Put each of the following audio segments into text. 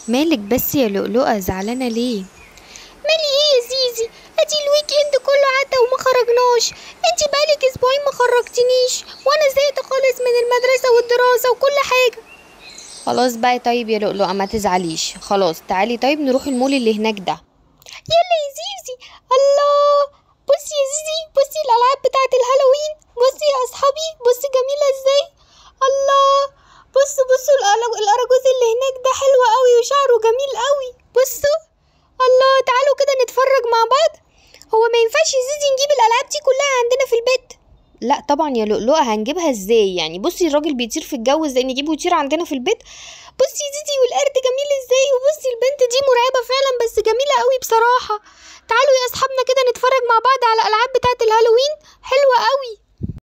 مالك بس يا لؤلؤة زعلانة ليه مالي ايه يا زيزي ادي الويك اند كله عدى وما خرجناش انتي بقالك اسبوعين ما خرجتنيش وانا زهقت خالص من المدرسه والدراسه وكل حاجه خلاص بقى طيب يا لؤلؤة ما تزعليش خلاص تعالي طيب نروح المول اللي هناك ده يلا يا زيزي الله بصي يا زيزي بصي الالعاب بتاعه الهالوين بصي يا اصحابي بصي جميله ازاي الله بصوا بصوا الأل- الاراجوز اللي هناك ده حلو قوي وشعره جميل قوي بصوا الله تعالوا كده نتفرج مع بعض هو ما ينفعش يا زيزي نجيب الالعاب دي كلها عندنا في البيت لا طبعا يا لؤلؤة هنجيبها ازاي يعني بصي الراجل بيطير في الجو ازاي نجيبه يطير عندنا في البيت بصي يا زيزي والقرد جميل ازاي وبصي البنت دي مرعبة فعلا بس جميلة قوي بصراحة تعالوا يا اصحابنا كده نتفرج مع بعض على الالعاب بتاعة الهالوين حلوة قوي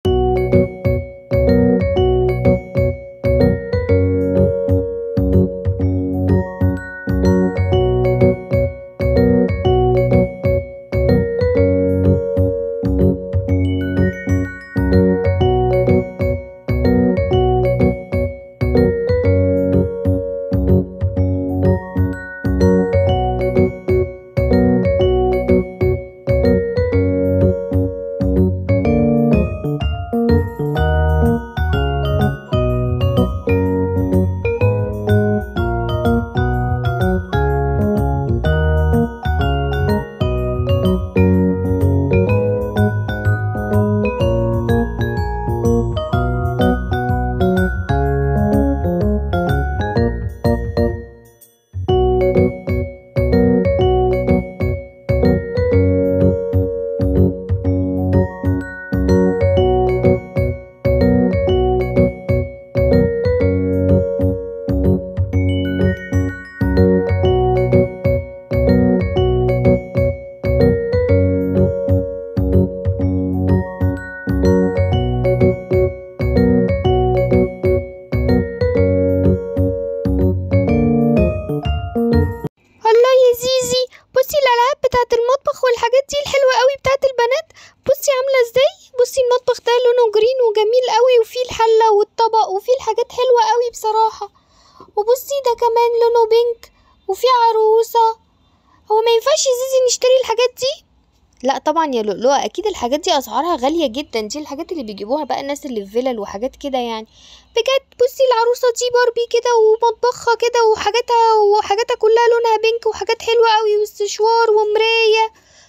الله يا زيزي بصي الالعاب بتاعة المطبخ والحاجات دي الحلوة قوي بتاعة البنات بصي عاملة ازاي بصي المطبخ ده لونه جرين وجميل قوي وفيه الحلة والطبق وفيه الحاجات حلوة قوي بصراحة وبصي ده كمان لونه بينك وفيه عروسة هو ما ينفعش يا زيزي نشتري الحاجات دي لا طبعا يا لؤلؤة اكيد الحاجات دي اسعارها غالية جدا دي الحاجات اللي بيجيبوها بقى الناس اللي في فيلل وحاجات كده يعني بجد بصي العروسة دي باربي كده ومطبخها كده وحاجاتها وحاجاتها كلها لونها بينك وحاجات حلوة قوي واستشوار ومراية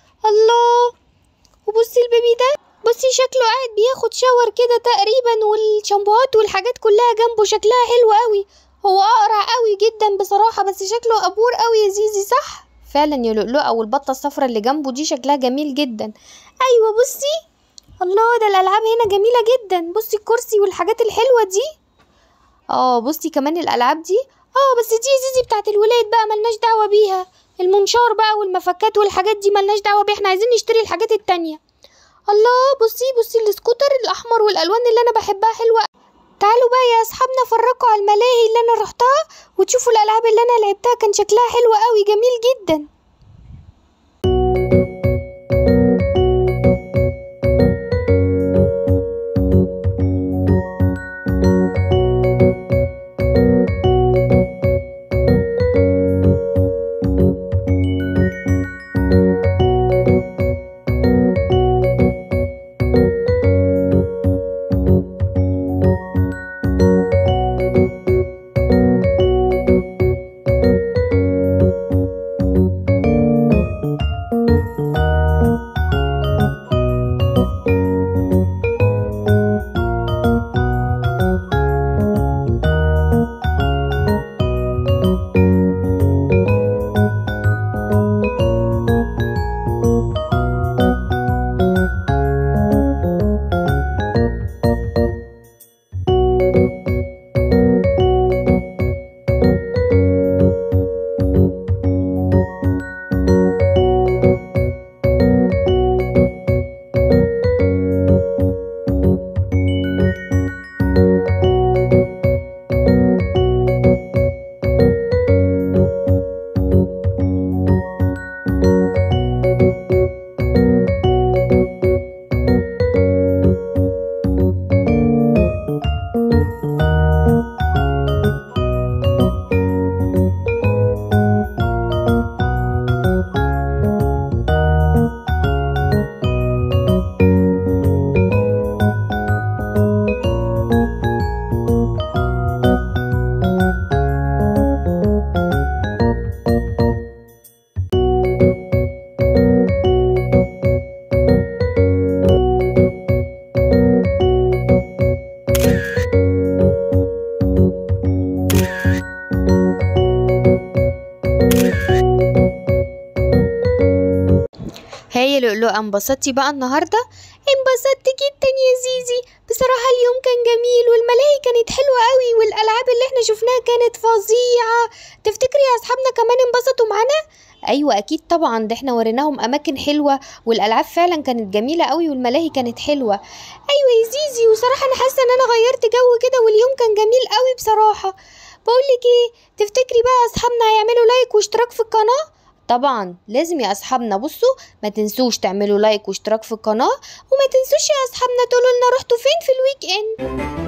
الله وبصي البيبي ده بصي شكله قاعد بياخد شاور كده تقريبا والشامبوهات والحاجات كلها جنبه شكلها حلو قوي هو اقرع قوي جدا بصراحة بس شكله قبور قوي يا زيزي صح فعلا يا لؤلؤة والبطة الصفرا اللي جنبه دي شكلها جميل جدا ايوه بصي الله ده الالعاب هنا جميلة جدا بصي الكرسي والحاجات الحلوة دي اه بصي كمان الالعاب دي اه بس دي يا زيزي بتاعت الولاد بقى ملناش دعوة بيها المنشار بقى والمفكات والحاجات دي ملناش دعوة بيها احنا عايزين نشتري الحاجات التانية الله بصي بصي السكوتر الاحمر والالوان اللي انا بحبها حلوة تعالوا بقى يا اصحابنا فرجوا على الملاهي اللي انا رحتها وتشوفوا الالعاب اللي انا لعبتها كان شكلها حلو قوي جميل جدا يا لؤلؤة انبسطتي بقى النهاردة انبسطت جدا يا زيزي بصراحة اليوم كان جميل والملاهي كانت حلوة قوي والألعاب اللي احنا شفناها كانت فظيعة تفتكري يا أصحابنا كمان انبسطوا معانا؟ ايوه اكيد طبعا ده احنا وريناهم اماكن حلوه والالعاب فعلا كانت جميله قوي والملاهي كانت حلوه ايوه يا زيزي وصراحه انا حاسه ان انا غيرت جو كده واليوم كان جميل قوي بصراحه بقولك ايه تفتكري بقى اصحابنا هيعملوا لايك واشتراك في القناه طبعا لازم يا اصحابنا بصوا ما تنسوش تعملوا لايك واشتراك في القناه وما تنسوش يا اصحابنا تقولوا لنا رحتوا فين في الويك اند